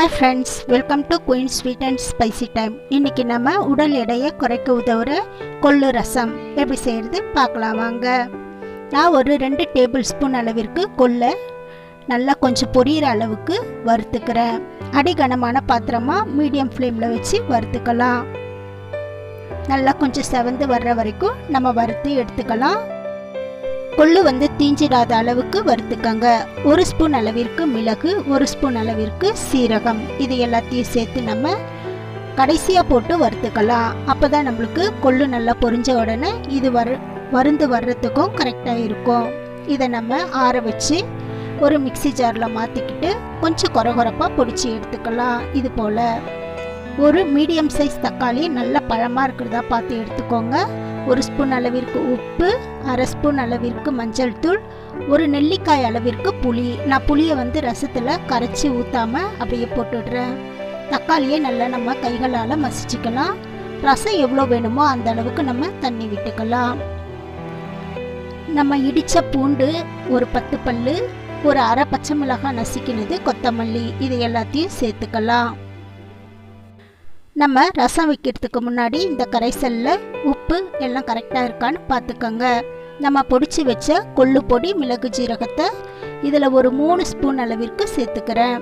hi friends welcome to queen sweet and spicy time இன்னைக்கு நம்ம உடல் எடையை குறைக்க உதவுற கொள்ளு ரசம் எப்படி செய்கிறது பார்க்கலாம் வாங்க நான் ஒரு ரெண்டு டேபிள் ஸ்பூன் அளவிற்கு கொள்ளை நல்லா கொஞ்சம் பொரியிற அளவுக்கு வறுத்துக்கிறேன் அடிகனமான பாத்திரமாக மீடியம் ஃப்ளேமில் வச்சு வறுத்துக்கலாம் நல்லா கொஞ்சம் செவந்து வர்ற வரைக்கும் நம்ம வறுத்து எடுத்துக்கலாம் கொள்ளு வந்து தீஞ்சிடாத அளவுக்கு வறுத்துக்கங்க ஒரு ஸ்பூன் அளவிற்கு மிளகு ஒரு ஸ்பூன் அளவிற்கு சீரகம் இது எல்லாத்தையும் சேர்த்து நம்ம கடைசியாக போட்டு வறுத்துக்கலாம் அப்போ தான் நம்மளுக்கு கொள்ளு நல்லா பொரிஞ்ச உடனே இது வரு வருந்து வர்றதுக்கும் கரெக்டாக இருக்கும் இதை நம்ம ஆற வச்சு ஒரு மிக்சி ஜாரில் மாற்றிக்கிட்டு கொஞ்சம் கொரகொரப்பாக பொடிச்சு எடுத்துக்கலாம் இது போல் ஒரு மீடியம் சைஸ் தக்காளி நல்ல பழமாக இருக்கிறதா பார்த்து எடுத்துக்கோங்க ஒரு ஸ்பூன் அளவிற்கு உப்பு அரை ஸ்பூன் அளவிற்கு மஞ்சள் தூள் ஒரு நெல்லிக்காய் அளவிற்கு புளி நான் புளியை வந்து ரசத்தில் கரைச்சி ஊற்றாமல் அப்படியே போட்டுடுறேன் தக்காளியை நல்லா நம்ம கைகளால் மசிச்சுக்கலாம் ரசம் எவ்வளோ வேணுமோ அந்த அளவுக்கு நம்ம தண்ணி விட்டுக்கலாம் நம்ம இடித்த பூண்டு ஒரு பத்து பல்லு ஒரு அரை பச்சை மிளகாய் நசுக்கினது கொத்தமல்லி இது எல்லாத்தையும் சேர்த்துக்கலாம் நம்ம ரசம் வைக்கிறதுக்கு முன்னாடி இந்த கரைசலில் உப்பு எல்லாம் கரெக்டாக இருக்கான்னு பார்த்துக்கோங்க நம்ம பொடிச்சு வச்ச கொள்ளு பொடி மிளகு ஜீரகத்தை இதில் ஒரு மூணு ஸ்பூன் அளவிற்கு சேர்த்துக்கிறேன்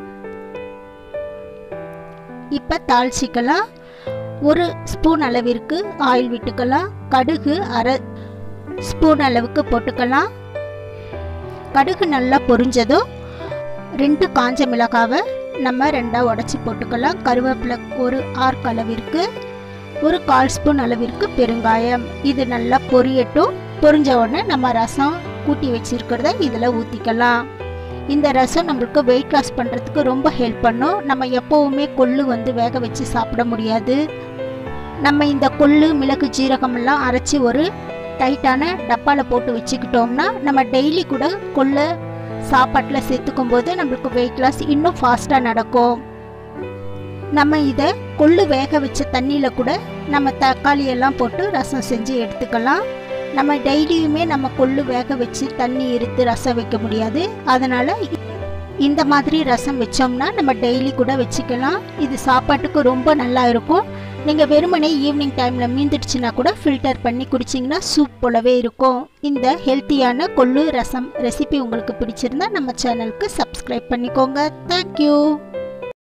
இப்போ தாளிச்சிக்கலாம் ஒரு ஸ்பூன் அளவிற்கு ஆயில் விட்டுக்கலாம் கடுகு அரை ஸ்பூன் அளவுக்கு போட்டுக்கலாம் கடுகு நல்லா பொரிஞ்சதும் ரெண்டு காஞ்ச மிளகாவை நம்ம ரெண்டாக உடச்சி போட்டுக்கலாம் கருவேப்பிலை ஒரு ஆர்க் அளவிற்கு ஒரு கால் ஸ்பூன் அளவிற்கு பெருங்காயம் இது நல்லா பொரியட்டும் பொரிஞ்ச உடனே நம்ம ரசம் கூட்டி வச்சிருக்கிறத இதில் ஊற்றிக்கலாம் இந்த ரசம் நம்மளுக்கு வெயிட் லாஸ் பண்ணுறதுக்கு ரொம்ப ஹெல்ப் பண்ணும் நம்ம எப்போவுமே கொள்ளு வந்து வேக வச்சு சாப்பிட முடியாது நம்ம இந்த கொள்ளு மிளகு ஜீரகம் எல்லாம் அரைச்சி ஒரு டைட்டான டப்பாவில் போட்டு வச்சுக்கிட்டோம்னா நம்ம டெய்லி கூட கொள்ளை சாப்பாட்டில் சேர்த்துக்கும் போது நம்மளுக்கு வெயிட் லாஸ் இன்னும் ஃபாஸ்ட்டாக நடக்கும் நம்ம இதை கொள்ளு வேக வச்ச தண்ணியில் கூட நம்ம தக்காளி எல்லாம் போட்டு ரசம் செஞ்சு எடுத்துக்கலாம் நம்ம டெய்லியுமே நம்ம கொள்ளு வேக வச்சு தண்ணி இருத்து ரசம் வைக்க முடியாது அதனால் இந்த மாதிரி ரசம் வச்சோம்னா நம்ம டெய்லி கூட வச்சுக்கலாம் இது சாப்பாட்டுக்கு ரொம்ப நல்லா இருக்கும் நீங்கள் வெறுமனே ஈவினிங் டைமில் மீந்துடுச்சுன்னா கூட ஃபில்டர் பண்ணி குடிச்சிங்கன்னா சூப் போலவே இருக்கும் இந்த ஹெல்த்தியான கொள்ளு ரசம் ரெசிபி உங்களுக்கு பிடிச்சிருந்தா நம்ம சேனலுக்கு சப்ஸ்கிரைப் பண்ணிக்கோங்க தேங்க்யூ